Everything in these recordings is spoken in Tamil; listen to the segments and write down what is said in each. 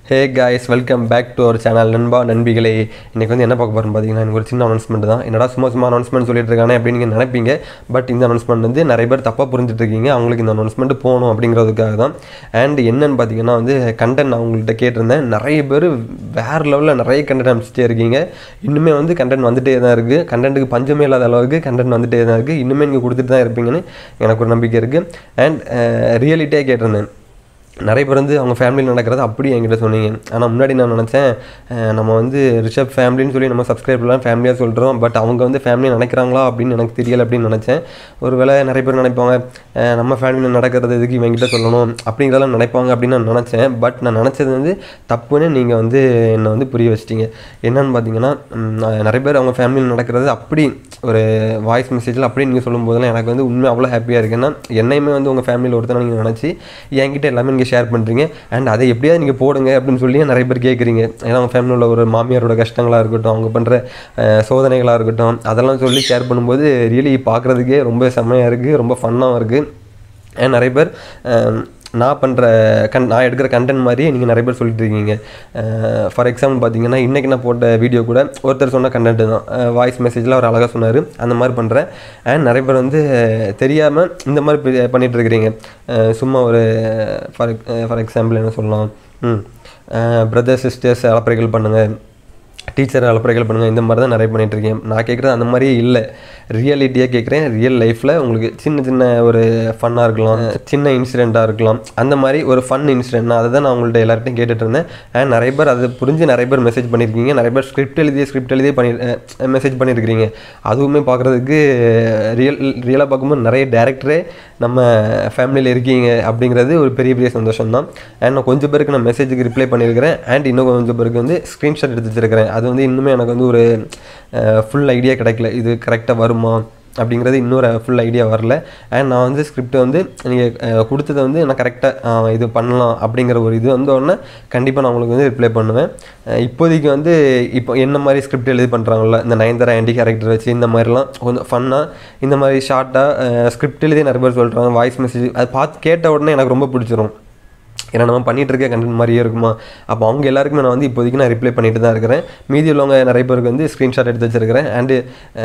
hey guys welcome back to our channel நண்பா நண்பிகளே இன்றைக்கி வந்து என்ன பார்க்க போகிறோம் பார்த்தீங்கன்னா எனக்கு ஒரு சின்ன அனௌன்ஸ்மெண்ட் தான் என்னடா சும்மா சும்மா அனௌன்ஸ்மெண்ட் சொல்லிட்டு இருக்கானே அப்படின்னு நீங்கள் நினைப்பீங்க பட் இந்த அனௌன்ஸ்மெண்ட் வந்து நிறைய பேர் தப்பாக புரிஞ்சுட்டு இருக்கீங்க அவங்களுக்கு இந்த அனௌன்ஸ்மெண்ட் போகணும் அப்படிங்கிறதுக்காக தான் அண்ட் என்னன்னு பார்த்தீங்கன்னா வந்து கண்டென்ட் நான் உங்கள்கிட்ட கேட்டிருந்தேன் நிறைய பேர் வேறு லெவலில் நிறைய கண்டென்ட் அனுப்பிச்சிட்டே இருக்கீங்க இன்னுமே வந்து கண்டென்ட் வந்துட்டே தான் இருக்குது கண்டென்ட்டுக்கு பஞ்சமே இல்லாத அளவுக்கு கண்டென்ட் வந்துட்டே தான் இருக்குது இன்னுமே நீங்கள் கொடுத்துட்டு தான் இருப்பீங்கன்னு எனக்கு ஒரு நம்பிக்கை இருக்குது அண்ட் ரியாலிட்டியாக கேட்டிருந்தேன் நிறைய பேர் வந்து அவங்க ஃபேமிலியில் நடக்கிறத அப்படி என்கிட்ட சொன்னீங்க ஆனால் முன்னாடி நான் நினச்சேன் அஹ் நம்ம வந்து ரிஷப் ஃபேமிலின்னு சொல்லி நம்ம சப்ஸ்கிரைப்லாம் ஃபேமிலியாக சொல்கிறோம் பட் அவங்க வந்து ஃபேமிலி நினைக்கிறாங்களா அப்படின்னு எனக்கு தெரியல அப்படின்னு நினச்சேன் ஒரு வேளை நிறைய பேர் நினைப்பாங்க அஹ் நம்ம ஃபேமிலியில் நடக்கிறது எதுக்கு இவங்கிட்ட சொல்லணும் அப்படிங்கிறதெல்லாம் நினைப்பாங்க அப்படின்னு நான் நினச்சேன் பட் நான் நினச்சது வந்து தப்புன்னு நீங்கள் வந்து என்னை வந்து புரிய வச்சிட்டீங்க என்னன்னு பார்த்தீங்கன்னா ம், நான் நிறைய பேர் அவங்க ஃபேமிலியில் நடக்கிறது அப்படி ஒரு வாய்ஸ் மெசேஜில் அப்படி நீங்கள் சொல்லும் போதெல்லாம் எனக்கு வந்து உண்மை அவ்வளோ ஹாப்பியாக இருக்குன்னா என்னையுமே வந்து உங்கள் ஃபேமிலியில் ஒருத்தனை நீங்கள் நினச்சி என்கிட்ட எல்லாமே நீங்கள் ஷேர் பண்ணுறீங்க அண்ட் அதை எப்படியாவது நீங்கள் போடுங்க அப்படின்னு சொல்லி நிறைய பேர் கேட்குறீங்க ஏன்னா அவங்க ஃபேமிலியில் உள்ள ஒரு மாமியாரோட கஷ்டங்களாக இருக்கட்டும் அவங்க பண்ணுற சோதனைகளாக இருக்கட்டும் அதெல்லாம் சொல்லி ஷேர் பண்ணும்போது ரியலி பார்க்குறதுக்கே ரொம்ப செம்மையாக இருக்குது ரொம்ப ஃபன்னாகவும் இருக்குது அண்ட் நிறைய பேர் அஹ், நான் பண்ணுற கன் நான் எடுக்கிற கண்டென்ட் மாதிரி நீங்கள் நிறைய பேர் சொல்லிட்டு இருக்கீங்க ஃபார் எக்ஸாம்பிள் பார்த்தீங்கன்னா இன்றைக்கி நான் போட்ட வீடியோ கூட ஒருத்தர் சொன்ன கண்டென்ட் தான் வாய்ஸ் மெசேஜில் அவர் அழகாக சொன்னார் அந்த மாதிரி பண்ணுறேன் அண்ட் நிறைய பேர் வந்து தெரியாமல் இந்த மாதிரி பி- பண்ணிட்டு இருக்கிறீங்க அஹ், சும்மா ஒரு ஃபார் ஃபார் எக்ஸாம்பிள் என்ன சொல்லலாம் ம் பிரதர் சிஸ்டர்ஸ் அலப்பறைகள் பண்ணுங்கள் டீச்சர் அலப்பறைகள் பண்ணுங்கள் இந்த மாதிரி தான் நிறைய பண்ணிட்டு இருக்கேன் நான் கேட்குறது அந்த மாதிரியே இல்லை ரியாலிட்டியாக கேட்குறேன் ரியல் லைஃப்பில் உங்களுக்கு சின்ன சின்ன ஒரு ஃபன்னாக இருக்கலாம் சின்ன இன்சிடெண்ட்டாக இருக்கலாம் அந்த மாதிரி ஒரு ஃபன் இன்சிடென்ட் நான் அதை தான் நான் உங்கள்ட்ட எல்லார்ட்டையும் கேட்டுட்டு இருந்தேன் அண்ட் நிறைய பேர் அதை புரிஞ்சு நிறைய பேர் மெசேஜ் பண்ணியிருக்கீங்க நிறைய பேர் ஸ்கிரிப்ட் எழுதி ஸ்கிரிப்ட் எழுதி பண்ணி மெசேஜ் பண்ணியிருக்கிறீங்க அதுவுமே பார்க்குறதுக்கு ரியல் ரியலாக பார்க்கும்போது நிறைய டேரக்டரே நம்ம ஃபேமிலியில் இருக்கீங்க அப்படிங்கிறது ஒரு பெரிய பெரிய சந்தோஷம் தான் அண்ட் நான் கொஞ்சம் பேருக்கு நான் மெசேஜுக்கு ரிப்ளை பண்ணியிருக்கிறேன் அண்ட் இன்னும் கொஞ்சம் பேருக்கு வந்து ஸ்க்ரீன்ஷாட் எடுத்து வச்சிருக்கிறேன் அது வந்து இன்னுமே எனக்கு வந்து ஒரு ஃபுல் ஐடியா கிடைக்கல இது கரெக்டாக வருமா அப்படிங்கிறது இன்னொரு ஃபுல் ஐடியா வரல அண்ட் நான் வந்து ஸ்கிரிப்ட் வந்து நீங்கள் கொடுத்ததை வந்து நான் கரெக்டாக இது பண்ணலாம் அப்படிங்கிற ஒரு இது வந்த உடனே கண்டிப்பாக நான் உங்களுக்கு வந்து ரிப்ளை பண்ணுவேன் அஹ் இப்போதைக்கு வந்து இப்போ என்ன மாதிரி ஸ்கிரிப்ட் எழுதி பண்ணுறாங்கல்ல இந்த நயன்தாரா ஆண்டி கேரக்டர் வச்சு இந்த மாதிரிலாம் கொஞ்சம் ஃபன்னாக இந்த மாதிரி ஷார்ட்டாக ஸ்கிரிப்ட் எழுதி நிறைய பேர் சொல்கிறாங்க வாய்ஸ் மெசேஜ் அது பார்த்து கேட்ட உடனே எனக்கு ரொம்ப பிடிச்சிரும் ஏன்னா நம்ம பண்ணிட்டு இருக்க கண்டென்ட் மாதிரியே இருக்குமா அப்போ அவங்க எல்லாருக்குமே நான் வந்து இப்போதைக்கு நான் ரிப்ளை பண்ணிட்டு தான் இருக்கிறேன் மீதி உள்ளவங்க நிறைய பேருக்கு வந்து ஸ்க்ரீன்ஷாட் எடுத்து வச்சிருக்கிறேன் அண்டு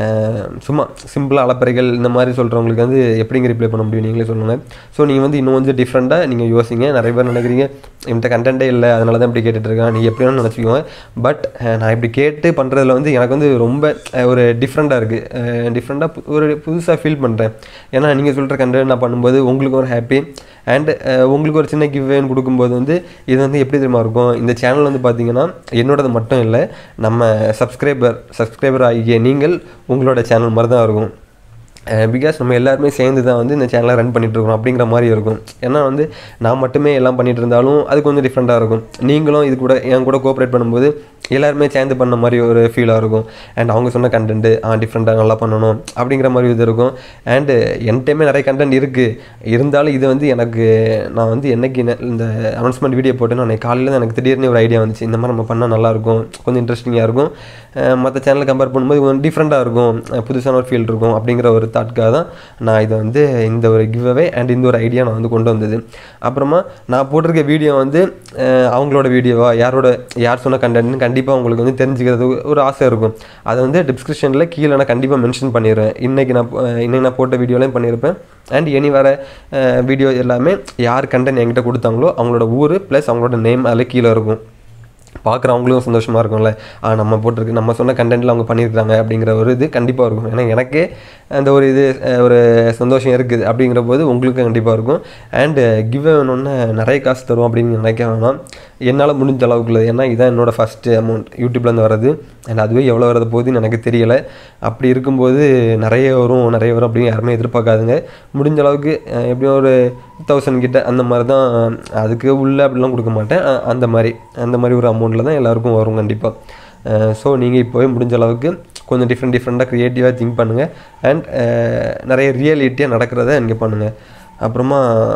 சும்மா சிம்பிளாக அலப்பறைகள் இந்த மாதிரி சொல்கிறவங்களுக்கு வந்து எப்படிங்க ரிப்ளை பண்ண முடியும் நீங்களே சொல்லுங்கள் ஸோ நீங்கள் வந்து இன்னும் கொஞ்சம் டிஃப்ரெண்ட்டாக நீங்கள் யோசிங்க நிறைய பேர் நினைக்கிறீங்க என்கிட்ட கண்டென்ட்டே இல்லை அதனால தான் இப்படி கேட்டுட்டு இருக்கேன் நீங்கள் எப்படி வேணாலும் நினச்சிக்கோங்க பட் நான் இப்படி கேட்டு பண்ணுறதுல வந்து எனக்கு வந்து ரொம்ப அஹ், ஒரு டிஃப்ரெண்ட்டாக இருக்குது டிஃப்ரெண்ட்டாக ஒரு புதுசாக ஃபீல் பண்ணுறேன் ஏன்னா நீங்கள் சொல்கிற கண்டென்ட் நான் பண்ணும்போது உங்களுக்கு ஒரு ஹாப்பி அண்ட் உங்களுக்கு ஒரு சின்ன கிவ்வேன்னு கொடுக்கும்போது வந்து இது வந்து எப்படி தெரியுமா இருக்கும் இந்த சேனல் வந்து பார்த்தீங்கன்னா என்னோடது மட்டும் இல்லை நம்ம சப்ஸ்கிரைபர் சப்ஸ்கிரைபர் ஆகிய நீங்கள் உங்களோட சேனல் மாதிரி தான் இருக்கும் பிகாஸ் நம்ம எல்லாருமே சேர்ந்து தான் வந்து இந்த சேனலை ரன் பண்ணிட்டு இருக்கோம் அப்படிங்கிற மாதிரி இருக்கும் ஏன்னா வந்து நான் மட்டுமே எல்லாம் பண்ணிட்டு இருந்தாலும் அது கொஞ்சம் டிஃப்ரெண்ட்டாக இருக்கும் நீங்களும் இது கூட என் கூட கோஆப்ரேட் பண்ணும்போது எல்லாருமே சேர்ந்து பண்ண மாதிரி ஒரு ஃபீலாக இருக்கும் அண்ட் அவங்க சொன்ன கண்டென்ட்டு ஆ டிஃப்ரெண்ட்டாக நல்லா பண்ணணும் அப்படிங்கிற மாதிரி இது இருக்கும் அண்டு என்கிட்டயுமே நிறைய கண்டென்ட் இருக்குது இருந்தாலும் இது வந்து எனக்கு நான் வந்து என்னைக்கு நெ- இந்த அனௌன்ஸ்மெண்ட் வீடியோ போட்டேன்னு அன்னைக்கு காலையில் தான் எனக்கு திடீர்னு ஒரு ஐடியா வந்துச்சு இந்த மாதிரி நம்ம பண்ணால் நல்லாயிருக்கும் கொஞ்சம் இன்ட்ரெஸ்டிங்காக இருக்கும் மற்ற சேனலை கம்பேர் பண்ணும்போது கொஞ்சம் டிஃப்ரெண்ட்டாக இருக்கும் அஹ் புதுசான ஒரு ஃபீல் இருக்கும் அப்படிங்கிற ஒரு தாட்காக தான் நான் இதை வந்து இந்த ஒரு கிவ்அவே அண்ட் இந்த ஒரு ஐடியா நான் வந்து கொண்டு வந்தது அப்புறமா நான் போட்டிருக்க வீடியோ வந்து அஹ் அவங்களோட வீடியோவா யாரோட யார் சொன்ன கண்டென்ட்னு கண்டிப்பாக உங்களுக்கு வந்து தெரிஞ்சுக்கிறது ஒரு ஆசை இருக்கும் அதை வந்து டிஸ்கிரிப்ஷனில் கீழே நான் கண்டிப்பாக மென்ஷன் பண்ணிடுவேன் இன்றைக்கி நான் போ- அஹ் இன்னைக்கு நான் போட்ட வீடியோலையும் பண்ணியிருப்பேன் அண்ட் இனி வர வீடியோ எல்லாமே யார் கண்டென்ட் என்கிட்ட கொடுத்தாங்களோ அவங்களோட ஊர் ப்ளஸ் அவங்களோட நேம் அதில் கீழே இருக்கும் பார்க்குறவங்களும் சந்தோஷமாக இருக்கும்ல ஆ நம்ம போட்டிருக்கு நம்ம சொன்ன கண்டென்ட்டில் அவங்க பண்ணியிருக்காங்க அப்படிங்கிற ஒரு இது கண்டிப்பாக இருக்கும் ஏன்னா எனக்கே அந்த ஒரு இது அஹ், ஒரு சந்தோஷம் இருக்குது அப்படிங்கிற போது உங்களுக்கு கண்டிப்பாக இருக்கும் அண்டு கிவ் வேணும்னு நிறைய காசு தரும் அப்படின்னு நினைக்க வேணாம் என்னால் முடிஞ்ச அளவுக்குள்ள ஏன்னா இதான் என்னோட ஃபஸ்ட்டு அமௌண்ட் யூடியூப்லேருந்து வர்றது அண்ட் அதுவே எவ்வளோ வரது போகுதுன்னு எனக்கு தெரியலை அப்படி இருக்கும்போது நிறைய வரும் நிறைய வரும் அப்படின்னு யாருமே எதிர்பார்க்காதுங்க முடிஞ்ச அளவுக்கு அஹ், எப்படியும் ஒரு தௌசண்ட் கிட்ட அந்த மாதிரி தான் அதுக்கு உள்ள அப்படிலாம் கொடுக்க மாட்டேன் அஹ், அந்த மாதிரி அந்த மாதிரி ஒரு அமௌண்ட்டில் தான் எல்லாருக்கும் வரும் கண்டிப்பாக ஸோ நீங்கள் இப்போவே முடிஞ்ச அளவுக்கு கொஞ்சம் டிஃப்ரெண்ட் டிஃப்ரெண்ட்டாக க்ரியேட்டிவாக திங்க் பண்ணுங்கள் அண்ட் நிறைய ரியாலிட்டியாக நடக்கிறத நீங்கள் பண்ணுங்கள் அப்புறமா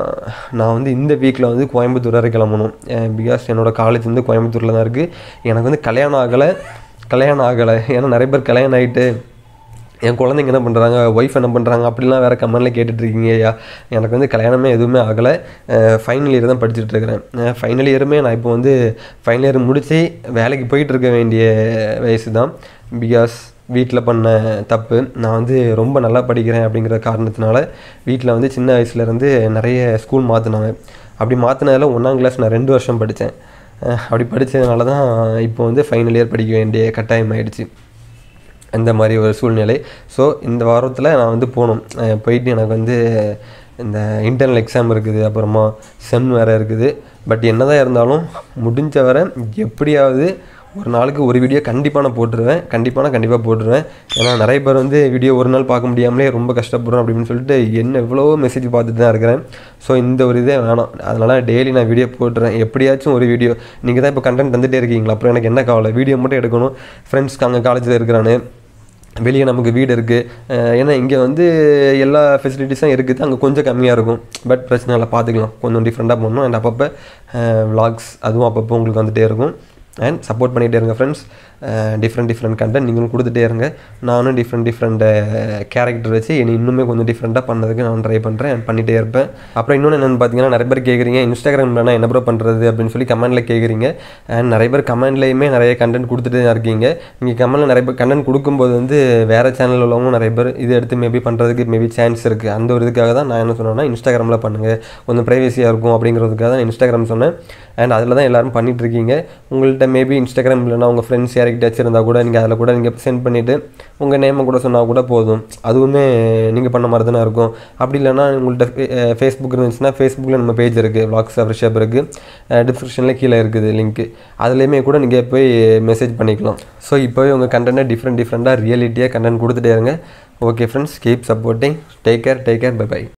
நான் வந்து இந்த வீக்கில் வந்து கோயம்புத்தூர் வரை கிளம்பணும் பிகாஸ் என்னோடய காலேஜ் வந்து கோயம்புத்தூரில் தான் இருக்குது எனக்கு வந்து கல்யாணம் ஆகலை கல்யாணம் ஆகலை ஏன்னா நிறைய பேர் கல்யாணம் ஆகிட்டு என் குழந்தைங்க என்ன பண்ணுறாங்க ஒய்ஃப் என்ன பண்ணுறாங்க அப்படிலாம் வேறு கமெண்டில் கேட்டுட்ருக்கீங்க ஐயா எனக்கு வந்து கல்யாணமே எதுவுமே ஆகலை ஃபைனல் இயர் தான் படிச்சுட்டு இருக்கிறேன் ஃபைனல் இயருமே நான் இப்போ வந்து ஃபைனல் இயர் முடித்து வேலைக்கு போயிட்டு இருக்க வேண்டிய வயசு தான் பிகாஸ் வீட்டில் பண்ண தப்பு நான் வந்து ரொம்ப நல்லா படிக்கிறேன் அப்படிங்கிற காரணத்தினால வீட்டில் வந்து சின்ன வயசுலேருந்து நிறைய ஸ்கூல் மாற்றினாங்க அப்படி மாற்றினதில் ஒன்றாம் கிளாஸ் நான் ரெண்டு வருஷம் படித்தேன் அப்படி படித்ததுனால தான் இப்போ வந்து ஃபைனல் இயர் படிக்க வேண்டிய கட்டாயம் ஆயிடுச்சு அந்த மாதிரி ஒரு சூழ்நிலை ஸோ இந்த வாரத்தில் நான் வந்து போகணும் அஹ் போயிட்டு எனக்கு வந்து இந்த இன்டர்னல் எக்ஸாம் இருக்குது அப்புறமா செம் வேறு இருக்குது பட் என்னதான் இருந்தாலும் முடிஞ்ச வரை எப்படியாவது ஒரு நாளுக்கு ஒரு வீடியோ கண்டிப்பாக நான் போட்டுருவேன் கண்டிப்பாக நான் கண்டிப்பாக போட்டுருவேன் ஏன்னா நிறைய பேர் வந்து வீடியோ ஒரு நாள் பார்க்க முடியாமலே ரொம்ப கஷ்டப்படுறோம் அப்படின்னு சொல்லிட்டு என்ன எவ்வளோ மெசேஜ் பார்த்துட்டு தான் இருக்கிறேன் ஸோ இந்த ஒரு இதே வேணாம் அதனால் டெய்லி நான் வீடியோ போட்டுறேன் எப்படியாச்சும் ஒரு வீடியோ நீங்கள் தான் இப்போ கண்டென்ட் தந்துட்டே இருக்கீங்களா அப்புறம் எனக்கு என்ன கவலை வீடியோ மட்டும் எடுக்கணும் ஃப்ரெண்ட்ஸ்க்கு அங்கே காலேஜில் இருக்கிறானு வெளியே நமக்கு வீடு இருக்குது ஏன்னா இங்கே வந்து எல்லா ஃபெசிலிட்டிஸும் இருக்குது அங்கே கொஞ்சம் கம்மியாக இருக்கும் பட் பிரச்சனை இல்லை பார்த்துக்கலாம் கொஞ்சம் டிஃப்ரெண்ட்டாக பண்ணணும் அண்ட் அப்பப்போ vlogs அதுவும் அப்பப்போ உங்களுக்கு வந்துகிட்டே இருக்கும் அண்ட் சப்போர்ட் பண்ணிகிட்டே இருங்க ஃப்ரெண்ட்ஸ் டிஃப்ரெண்ட் டிஃப்ரெண்ட் கண்டென்ட் நீங்களும் கொடுத்துட்டே இருங்க நானும் டிஃப்ரெண்ட் டிஃப்ரெண்ட் கேரக்டர் வச்சு இனி இன்னுமே கொஞ்சம் டிஃப்ரெண்ட்டாக பண்ணதுக்கு நான் ட்ரை பண்ணுறேன் அண்ட் பண்ணிகிட்டே இருப்பேன் அப்புறம் இன்னொன்று என்னென்னு பார்த்தீங்கன்னா நிறைய பேர் கேட்குறீங்க இன்ஸ்டாகிராமில் நான் என்ன ப்ரோ பண்ணுறது அப்படின்னு சொல்லி கமெண்ட்டில் கேட்குறீங்க அண்ட் நிறைய பேர் கமெண்ட்லேயுமே நிறைய கண்டென்ட் கொடுத்துட்டு தான் இருக்கீங்க நீங்கள் கமெண்ட்டில் நிறைய பேர் கண்டென்ட் கொடுக்கும்போது வந்து வேறு சேனல் உள்ளவங்க நிறைய பேர் இது எடுத்து மேபி பண்ணுறதுக்கு மேபி சான்ஸ் இருக்குது அந்த ஒரு இதுக்காக தான் நான் என்ன சொன்னேன்னா இன்ஸ்டாகிராமில் பண்ணுங்கள் கொஞ்சம் ப்ரைவசியாக இருக்கும் அப்படிங்கிறதுக்காக தான் இன்ஸ்டாகிராம் சொன்னேன் அண்ட் அதில் தான் எல்லோரும் பண்ணிட்டு இருக்கீங்க உங்கள்கிட்ட மேபி இன்ஸ்டாகிராம் இல்லைனா உங்கள் ஃப்ரெண்ட்ஸ் யார்கிட்ட இருந்தால் கூட நீங்கள் அதில் கூட நீங்கள் சென்ட் பண்ணிவிட்டு உங்கள் நேமை கூட சொன்னால் கூட போதும் அதுவுமே நீங்கள் பண்ண மாதிரி தானே இருக்கும் அப்படி இல்லைன்னா உங்கள்கிட்ட ஃபேஸ்புக் இருந்துச்சுன்னா ஃபேஸ்புக்கில் நம்ம பேஜ் இருக்குது வாட்ஸ் ஃப்ரெஷ்ஷப் இருக்குது டிஸ்கிரிப்ஷனில் கீழே இருக்குது லிங்க்கு அதுலேயுமே கூட நீங்கள் போய் மெசேஜ் பண்ணிக்கலாம் ஸோ இப்போவே உங்கள் கண்டென்ட்டை டிஃப்ரெண்ட் டிஃப்ரெண்ட்டாக ரியாலிட்டியாக கண்டென்ட் கொடுத்துட்டே இருங்க okay friends keep supporting take care take care bye by